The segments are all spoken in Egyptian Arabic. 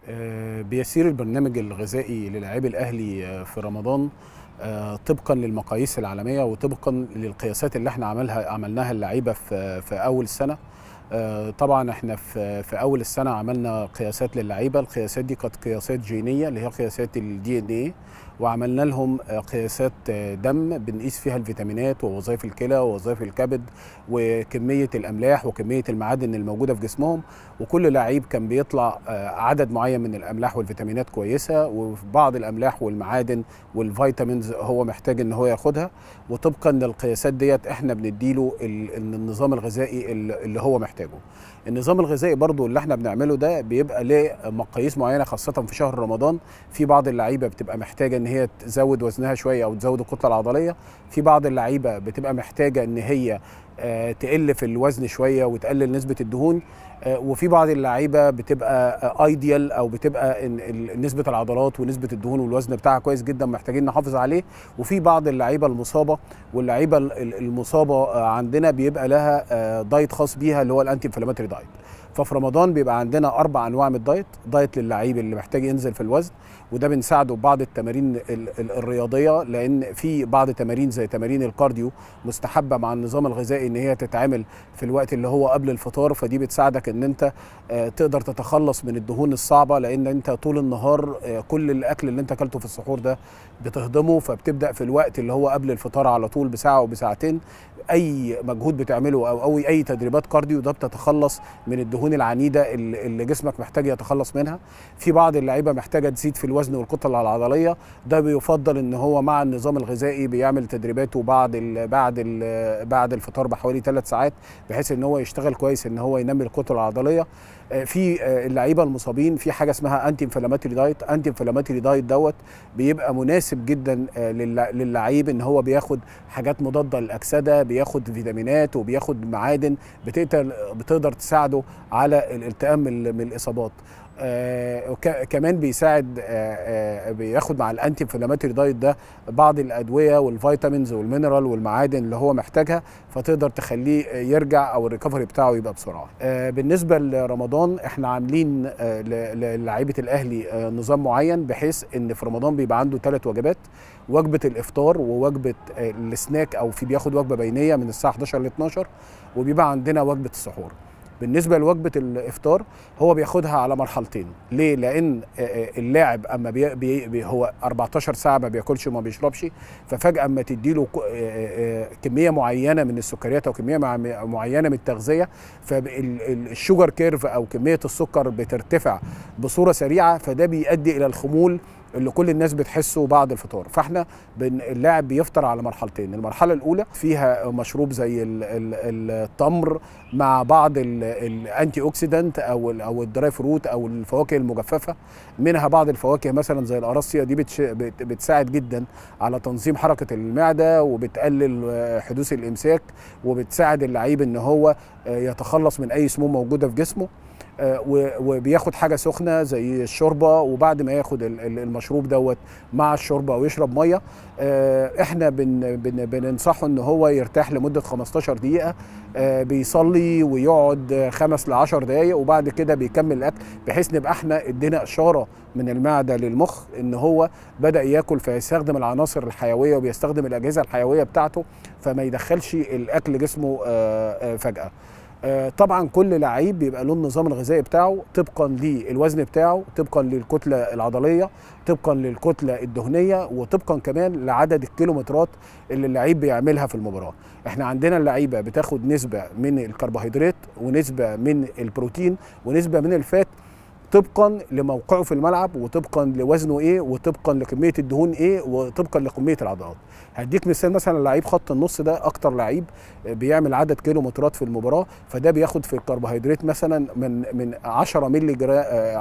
آه، بيسير البرنامج الغذائي للاعبي الاهلي آه، في رمضان آه، طبقا للمقاييس العالميه وطبقا للقياسات اللي احنا عملها عملناها اللعيبه في في اول السنه آه، طبعا احنا في في اول السنه عملنا قياسات للعيبه القياسات دي كانت قياسات جينيه اللي هي قياسات الدي ان ايه وعملنا لهم آه، قياسات آه، دم بنقيس فيها الفيتامينات ووظائف الكلى ووظائف الكبد وكميه الاملاح وكميه المعادن الموجوده في جسمهم وكل لعيب كان بيطلع آه، عدد معين من الاملاح والفيتامينات كويسه وفي بعض الاملاح والمعادن والفيتامينز هو محتاج ان هو ياخدها وطبقا للقياسات ديت احنا بنديله ال- النظام الغذائي ال- اللي هو محتاجه النظام الغذائي برضو اللي احنا بنعمله ده بيبقى له مقاييس معينه خاصه في شهر رمضان في بعض اللعيبه بتبقى محتاجه ان هي تزود وزنها شويه او تزود الكتله العضليه في بعض اللعيبه بتبقى محتاجه ان هي آه، تقل في الوزن شويه وتقلل نسبه الدهون آه، وفي بعض اللعيبه بتبقى ايديال او بتبقى إن- ال- نسبه العضلات ونسبه الدهون والوزن بتاعها كويس جدا محتاجين نحافظ عليه وفي بعض اللعيبه المصابه واللعيبه ال- ال- المصابه آه، عندنا بيبقى لها آه، دايت خاص بيها اللي هو الانتي انفلاماتوري دايت ففي رمضان بيبقى عندنا اربع انواع من الدايت دايت للعيب اللي محتاج ينزل في الوزن وده بنساعده ببعض التمارين ال- ال- الرياضيه لان في بعض تمارين زي تمارين الكارديو مستحبه مع النظام الغذائي ان هي تتعمل في الوقت اللي هو قبل الفطار فدي بتساعدك ان انت آه، تقدر تتخلص من الدهون الصعبه لان انت طول النهار آه، كل الاكل اللي انت اكلته في السحور ده بتهضمه فبتبدا في الوقت اللي هو قبل الفطار على طول بساعه وبساعتين اي مجهود بتعمله او او اي تدريبات كارديو ده بتتخلص من الدهون العنيده اللي اللي جسمك محتاج يتخلص منها في بعض اللعيبه محتاجه تزيد في الوزن والكتله العضليه ده بيفضل ان هو مع النظام الغذائي بيعمل تدريباته بعد ال بعد ال بعد الفطار بحوالي ثلاث ساعات بحيث ان هو يشتغل كويس ان هو ينمي الكتله العضليه آه، في آه، اللعيبه المصابين في حاجه اسمها انتي انفلاماتوري دايت انتي انفلاماتوري دايت دوت بيبقى مناسب جدا آه، للع- للعيب ان هو بياخد حاجات مضاده للاكسده بياخد فيتامينات وبياخد معادن بتقدر بتقدر تساعده على الالتئام من من الاصابات آه وك- كمان بيساعد آه آه بياخد مع الانتي انفلاماتوري دايت ده بعض الادويه والفيتامينز والمينرال والمعادن اللي هو محتاجها فتقدر تخليه يرجع او الريكفري بتاعه يبقى بسرعه. آه بالنسبه لرمضان احنا عاملين آه ل- للعيبه الاهلي آه نظام معين بحيث ان في رمضان بيبقى عنده ثلاث وجبات وجبه الافطار ووجبه آه السناك او في بياخد وجبه بينيه من الساعه 11 ل 12 وبيبقى عندنا وجبه السحور. بالنسبه لوجبه الافطار هو بياخدها على مرحلتين ليه لان آه، آه، اللاعب اما بي بي بي هو 14 ساعه ما بياكلش وما بيشربش ففجاه اما تديله ك- آه، آه، كميه معينه من السكريات او كميه مع- معينه من التغذيه فالشوجر كيرف او كميه السكر بترتفع بصوره سريعه فده بيؤدي الى الخمول اللي كل الناس بتحسه بعد الفطار فاحنا بن اللاعب بيفطر على مرحلتين المرحله الاولى فيها مشروب زي ال- ال- التمر مع بعض ال- الانتي اوكسيدانت او ال- او الدراي فروت او الفواكه المجففه منها بعض الفواكه مثلا زي القراصيه دي بتش بت- بتساعد جدا على تنظيم حركه المعده وبتقلل آه، حدوث الامساك وبتساعد اللعيب ان هو آه، يتخلص من اي سموم موجوده في جسمه آه، و- وبياخد حاجه سخنه زي الشوربه وبعد ما ياخد ال- ال- المشروب دوت مع الشوربه ويشرب ميه آه، احنا بن بن بننصحه ان هو يرتاح لمده 15 دقيقه آه، بيصلي ويقعد آه، خمس ل 10 دقائق وبعد كده بيكمل الاكل بحيث نبقى احنا ادينا اشاره من المعده للمخ ان هو بدا ياكل فيستخدم العناصر الحيويه وبيستخدم الاجهزه الحيويه بتاعته فما يدخلش الاكل جسمه آه، آه، فجاه آه، طبعا كل لعيب بيبقى له النظام الغذائي بتاعه طبقا للوزن بتاعه طبقا للكتله العضليه طبقا للكتله الدهنيه وطبقا كمان لعدد الكيلومترات اللي اللعيب بيعملها في المباراه احنا عندنا اللعيبه بتاخد نسبه من الكربوهيدرات ونسبه من البروتين ونسبه من الفات طبقا لموقعه في الملعب وطبقا لوزنه ايه وطبقا لكميه الدهون ايه وطبقا لكميه العضلات هديك مثال مثلا لعيب خط النص ده اكتر لعيب بيعمل عدد كيلومترات في المباراه فده بياخد في الكربوهيدرات مثلا من من 10 مللي جرام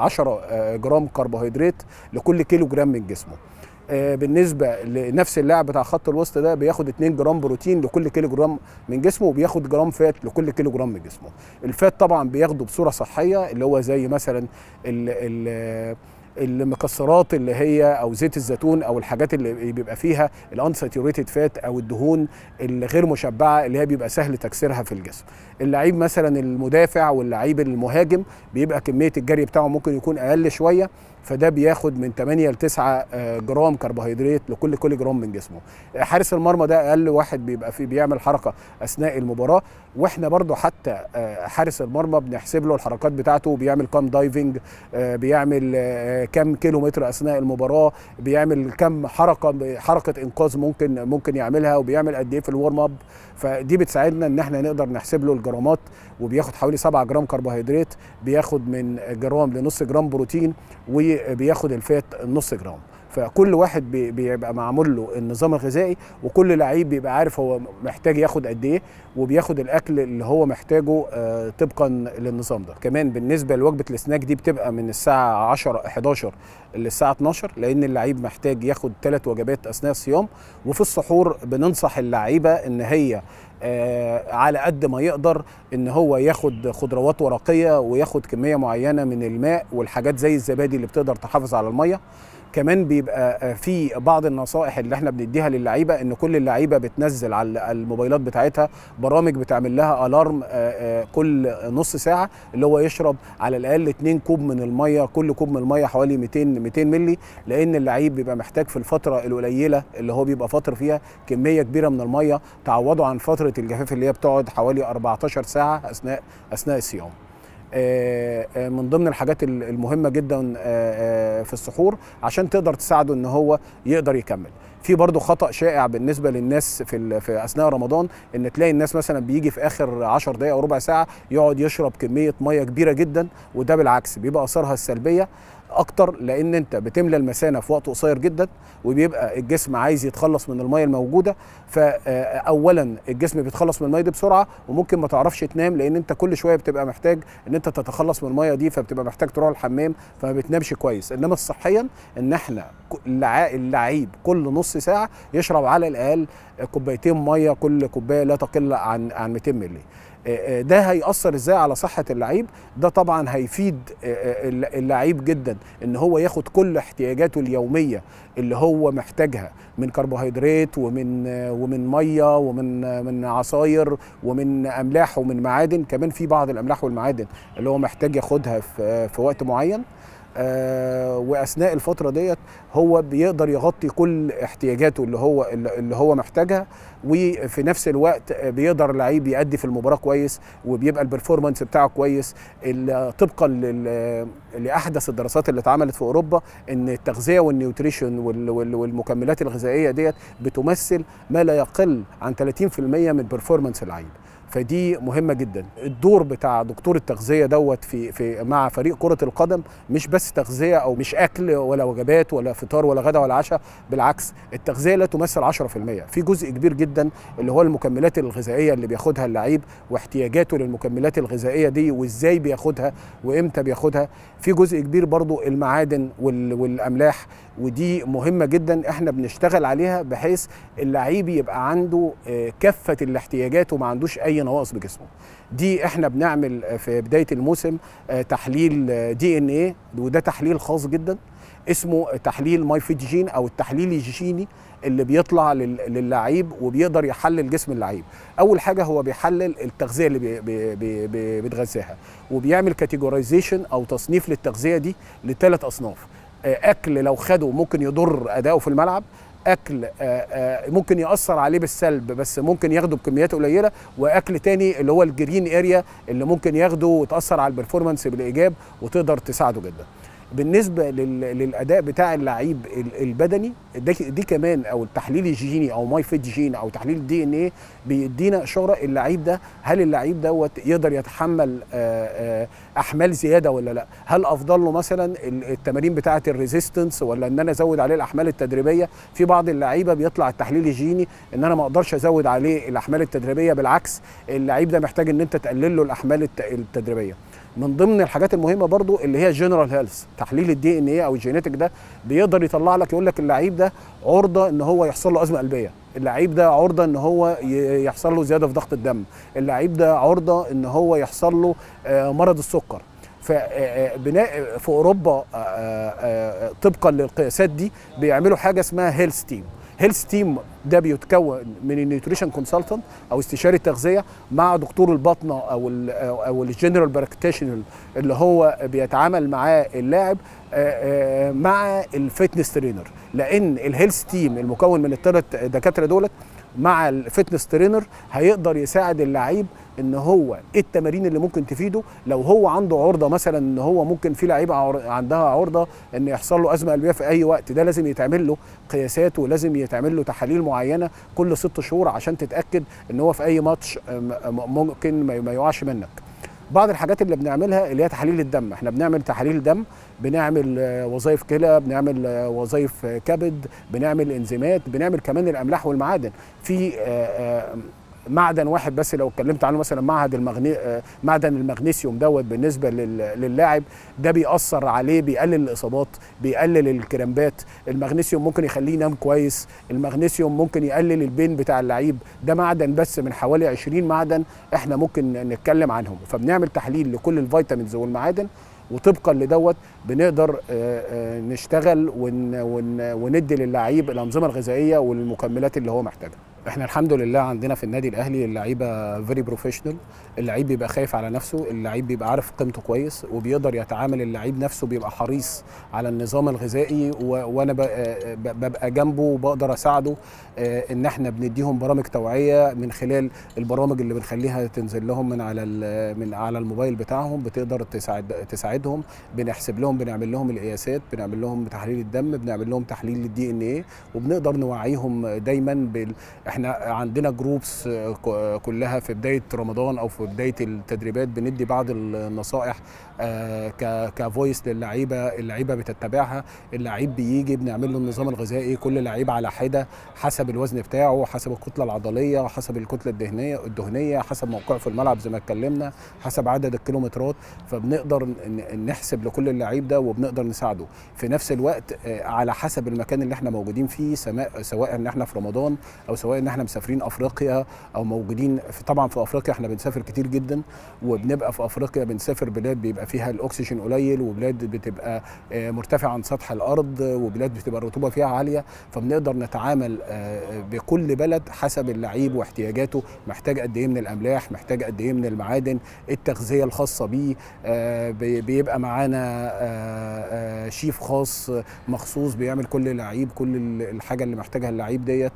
10 جرام كربوهيدرات لكل كيلو جرام من جسمه آه، بالنسبه لنفس اللاعب بتاع خط الوسط ده بياخد 2 جرام بروتين لكل كيلو جرام من جسمه وبياخد جرام فات لكل كيلو جرام من جسمه الفات طبعا بياخده بصوره صحيه اللي هو زي مثلا ال ال المكسرات اللي هي او زيت الزيتون او الحاجات اللي بيبقى فيها الانساتيوريتد فات او الدهون الغير مشبعه اللي هي بيبقى سهل تكسيرها في الجسم اللعيب مثلا المدافع واللعيب المهاجم بيبقى كميه الجري بتاعه ممكن يكون اقل شويه فده بياخد من 8 ل 9 جرام كربوهيدرات لكل كل جرام من جسمه حارس المرمى ده اقل واحد بيبقى فيه بيعمل حركه اثناء المباراه واحنا برضو حتى حارس المرمى بنحسب له الحركات بتاعته بيعمل كام دايفنج بيعمل كام كيلو متر اثناء المباراه بيعمل كام حركه حركه انقاذ ممكن ممكن يعملها وبيعمل قد ايه في الورم اب فدي بتساعدنا ان احنا نقدر نحسب له الجرامات وبياخد حوالي 7 جرام كربوهيدرات بياخد من جرام لنص جرام بروتين وبياخد الفات نص جرام فكل واحد بيبقى معمول له النظام الغذائي وكل لعيب بيبقى عارف هو محتاج ياخد قد ايه وبياخد الاكل اللي هو محتاجه طبقا للنظام ده كمان بالنسبه لوجبه السناك دي بتبقى من الساعه 10 11 للساعه 12 لان اللعيب محتاج ياخد ثلاث وجبات اثناء الصيام وفي السحور بننصح اللعيبه ان هي آه على قد ما يقدر ان هو ياخد خضروات ورقيه وياخد كميه معينه من الماء والحاجات زي الزبادي اللي بتقدر تحافظ على الميه كمان بيبقى في بعض النصائح اللي احنا بنديها للعيبه ان كل اللعيبه بتنزل على الموبايلات بتاعتها برامج بتعمل لها الارم كل نص ساعه اللي هو يشرب على الاقل 2 كوب من الميه كل كوب من الميه حوالي 200 200 مللي لان اللعيب بيبقى محتاج في الفتره القليله اللي هو بيبقى فتره فيها كميه كبيره من الميه تعوضه عن فتره الجفاف اللي هي بتقعد حوالي 14 ساعه اثناء اثناء الصيام من ضمن الحاجات المهمه جدا في السحور عشان تقدر تساعده ان هو يقدر يكمل في برضه خطا شائع بالنسبه للناس في في اثناء رمضان ان تلاقي الناس مثلا بيجي في اخر 10 دقائق او ربع ساعه يقعد يشرب كميه ميه كبيره جدا وده بالعكس بيبقى اثارها السلبيه اكتر لان انت بتملى المثانه في وقت قصير جدا وبيبقى الجسم عايز يتخلص من الميه الموجوده فاولا الجسم بيتخلص من الميه دي بسرعه وممكن ما تعرفش تنام لان انت كل شويه بتبقى محتاج ان انت تتخلص من الميه دي فبتبقى محتاج تروح الحمام فما بتنامش كويس انما صحيا ان احنا اللعيب كل نص ساعه يشرب على الاقل كوبايتين ميه كل كوبايه لا تقل عن عن 200 مللي ده هيأثر ازاي على صحة اللعيب ده طبعا هيفيد اللعيب جدا ان هو ياخد كل احتياجاته اليومية اللي هو محتاجها من كربوهيدرات ومن ومن ميه ومن من عصاير ومن املاح ومن معادن كمان في بعض الاملاح والمعادن اللي هو محتاج ياخدها في في وقت معين آه واثناء الفتره ديت هو بيقدر يغطي كل احتياجاته اللي هو اللي هو محتاجها وفي نفس الوقت بيقدر اللعيب يأدي في المباراه كويس وبيبقى البرفورمانس بتاعه كويس طبقا لاحدث الدراسات اللي اتعملت في اوروبا ان التغذيه والنيوتريشن والمكملات الغذائيه ديت بتمثل ما لا يقل عن 30% من برفورمانس اللعيب فدي مهمه جدا الدور بتاع دكتور التغذيه دوت في في مع فريق كره القدم مش بس تغذيه او مش اكل ولا وجبات ولا فطار ولا غدا ولا عشاء بالعكس التغذيه لا تمثل 10% في جزء كبير جدا اللي هو المكملات الغذائيه اللي بياخدها اللعيب واحتياجاته للمكملات الغذائيه دي وازاي بياخدها وامتى بياخدها في جزء كبير برضو المعادن والاملاح ودي مهمة جدا احنا بنشتغل عليها بحيث اللعيب يبقى عنده كافة الاحتياجات وما عندوش اي نواقص بجسمه دي احنا بنعمل في بداية الموسم تحليل دي ان ايه وده تحليل خاص جدا اسمه تحليل ماي فيت جين او التحليل الجيني اللي بيطلع للعيب وبيقدر يحلل جسم اللعيب اول حاجه هو بيحلل التغذيه اللي بي بي بي بي بيتغذاها وبيعمل كاتيجورايزيشن او تصنيف للتغذيه دي لثلاث اصناف اكل لو خده ممكن يضر اداؤه في الملعب اكل ممكن ياثر عليه بالسلب بس ممكن ياخده بكميات قليله واكل تاني اللي هو الجرين اريا اللي ممكن ياخده وتاثر على البرفورمانس بالايجاب وتقدر تساعده جدا بالنسبه للاداء بتاع اللعيب البدني دي كمان او التحليل الجيني او ماي فيت جين او تحليل الدي ان ايه بيدينا اشاره اللعيب ده هل اللعيب دوت يقدر يتحمل احمال زياده ولا لا هل افضل له مثلا التمارين بتاعه الريزيستنس ولا ان انا ازود عليه الاحمال التدريبيه في بعض اللعيبه بيطلع التحليل الجيني ان انا ما اقدرش ازود عليه الاحمال التدريبيه بالعكس اللعيب ده محتاج ان انت تقلل له الاحمال التدريبيه من ضمن الحاجات المهمه برضو اللي هي جنرال هيلث تحليل الدي ان ايه او الجينيتك ده بيقدر يطلع لك يقول لك اللعيب ده عرضه ان هو يحصل له ازمه قلبيه اللعيب ده عرضه ان هو يحصل له زياده في ضغط الدم اللعيب ده عرضه ان هو يحصل له مرض السكر فبناء في اوروبا آه، آه، طبقا للقياسات دي بيعملوا حاجه اسمها هيلث تيم هيلث تيم ده بيتكون من النيوتريشن كونسلتنت او استشاري التغذيه مع دكتور الباطنه او ال او الجنرال براكتيشنال اللي هو بيتعامل معاه اللاعب آه، آه، مع الفتنس ترينر لان الهيلث تيم المكون من الثلاث دكاتره دولت مع الفتنس ترينر هيقدر يساعد اللعيب ان هو ايه التمارين اللي ممكن تفيده لو هو عنده عرضه مثلا ان هو ممكن في لعيبه عر- عندها عرضه ان يحصل له ازمه قلبيه في اي وقت ده لازم يتعمل له قياسات ولازم يتعمل له تحاليل معينه كل ست شهور عشان تتاكد ان هو في اي ماتش م- م- ممكن ما ما يقعش منك بعض الحاجات اللي بنعملها اللي هي تحاليل الدم احنا بنعمل تحاليل دم بنعمل آه، وظائف كلى بنعمل آه، وظائف آه، كبد بنعمل انزيمات بنعمل كمان الاملاح والمعادن في آه، آه، معدن واحد بس لو اتكلمت عنه مثلا معهد المغني آه، معدن المغنيسيوم دوت بالنسبه لل- للاعب ده بيأثر عليه بيقلل الاصابات بيقلل الكرامبات المغنيسيوم ممكن يخليه ينام كويس المغنيسيوم ممكن يقلل البين بتاع اللعيب ده معدن بس من حوالي 20 معدن احنا ممكن نتكلم عنهم فبنعمل تحليل لكل الفيتامينز والمعادن وطبقا لدوت بنقدر آه، آه، نشتغل ون ون وندي للعيب الانظمه الغذائيه والمكملات اللي هو محتاجها احنا الحمد لله عندنا في النادي الاهلي اللعيبه فيري بروفيشنال اللعيب بيبقى خايف على نفسه اللعيب بيبقى عارف قيمته كويس وبيقدر يتعامل اللعيب نفسه بيبقى حريص على النظام الغذائي و... وانا ب... آه، ب- ببقى جنبه وبقدر اساعده آه، ان احنا بنديهم برامج توعيه من خلال البرامج اللي بنخليها تنزل لهم من على ال- من على الموبايل بتاعهم بتقدر تساعد تساعدهم بنحسب لهم بنعمل لهم القياسات بنعمل لهم تحليل الدم بنعمل لهم تحليل للدي ان ايه وبنقدر نوعيهم دايما بال... احنا عندنا جروبس كلها في بدايه رمضان او في بدايه التدريبات بندي بعض النصائح آه، ك كفويس للعيبه اللعيبه بتتبعها اللعيب بيجي بنعمل له النظام الغذائي كل لعيب على حده حسب الوزن بتاعه حسب الكتله العضليه حسب الكتله الدهنيه الدهنيه حسب موقعه في الملعب زي ما اتكلمنا حسب عدد الكيلومترات فبنقدر ن- نحسب لكل اللعيب ده وبنقدر نساعده في نفس الوقت آه، على حسب المكان اللي احنا موجودين فيه سواء سواء ان احنا في رمضان او سواء ان احنا مسافرين افريقيا او موجودين في طبعا في افريقيا احنا بنسافر كتير جدا وبنبقى في افريقيا بنسافر بلاد بيبقى فيها الاكسجين قليل وبلاد بتبقى آه، مرتفعه عن سطح الارض وبلاد بتبقى الرطوبه فيها عاليه فبنقدر نتعامل آه، بكل بلد حسب اللعيب واحتياجاته محتاج قد ايه من الاملاح محتاج قد ايه من المعادن التغذيه الخاصه بيه آه، بي- بيبقى معانا آه، آه، شيف خاص مخصوص بيعمل كل لعيب كل ال- الحاجه اللي محتاجها اللعيب ديت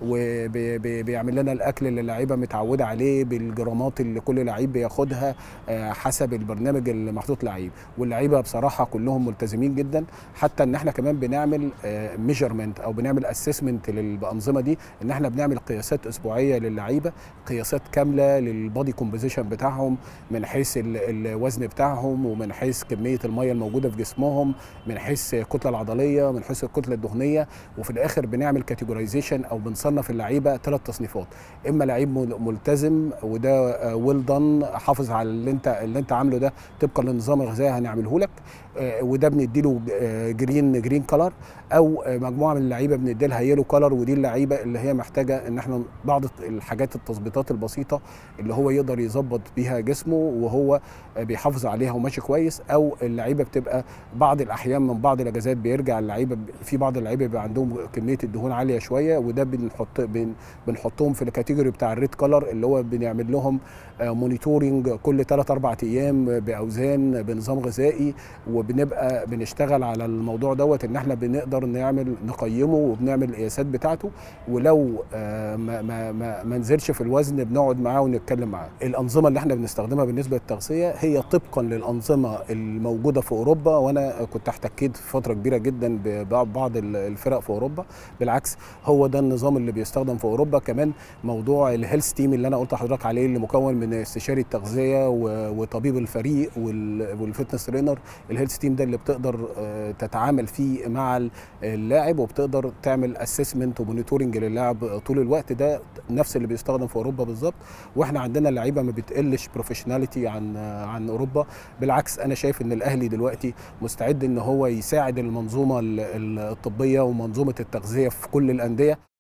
وبيعمل لنا الاكل اللي اللعيبه متعوده عليه بالجرامات اللي كل لعيب بياخدها آه، حسب البرنامج اللي محطوط لعيب واللعيبه بصراحه كلهم ملتزمين جدا حتى ان احنا كمان بنعمل ميجرمنت او بنعمل اسسمنت للانظمه دي ان احنا بنعمل قياسات اسبوعيه للعيبه قياسات كامله للبادي كومبوزيشن بتاعهم من حيث ال- الوزن بتاعهم ومن حيث كميه الميه الموجوده في جسمهم من حيث الكتله العضليه من حيث الكتله الدهنيه وفي الاخر بنعمل كاتيجورايزيشن او بنصنف اللعيبه ثلاث تصنيفات اما لعيب مل- ملتزم وده ويل دان حافظ على اللي انت اللي انت عامله ده طبقا للنظام الغذائي هنعمله لك آه، وده بنديله آه، جرين جرين كلر او آه، مجموعه من اللعيبه بندي لها يلو كلر ودي اللعيبه اللي هي محتاجه ان احنا بعض الحاجات التظبيطات البسيطه اللي هو يقدر يظبط بيها جسمه وهو آه، بيحافظ عليها وماشي كويس او اللعيبه بتبقى بعض الاحيان من بعض الاجازات بيرجع اللعيبه ب- في بعض اللعيبه بيبقى عندهم كميه الدهون عاليه شويه وده بنحط بن بنحطهم في الكاتيجوري بتاع الريد كلر اللي هو بنعمل لهم مونيتورنج كل 3 4 ايام باوزان بنظام غذائي وبنبقى بنشتغل على الموضوع دوت ان احنا بنقدر نعمل نقيمه وبنعمل القياسات بتاعته ولو آه، ما ما ما, ما نزلش في الوزن بنقعد معاه ونتكلم معاه الانظمه اللي احنا بنستخدمها بالنسبه للتغذيه هي طبقا للانظمه الموجوده في اوروبا وانا كنت احتكيت في فتره كبيره جدا ببعض الفرق في اوروبا بالعكس هو ده النظام اللي بيستخدم في اوروبا كمان موضوع الهيلث تيم اللي انا قلت لحضرتك عليه اللي مكون من استشاري التغذيه و- وطبيب الفريق وال- والفتنس ترينر الهيلث تيم ده اللي بتقدر آه، تتعامل فيه مع ال- اللاعب وبتقدر تعمل اسسمنت ومونيتورنج للاعب طول الوقت ده نفس اللي بيستخدم في اوروبا بالظبط واحنا عندنا اللعيبه ما بتقلش بروفيشناليتي عن عن اوروبا بالعكس انا شايف ان الاهلي دلوقتي مستعد ان هو يساعد المنظومه ال- الطبيه ومنظومه التغذيه في كل الانديه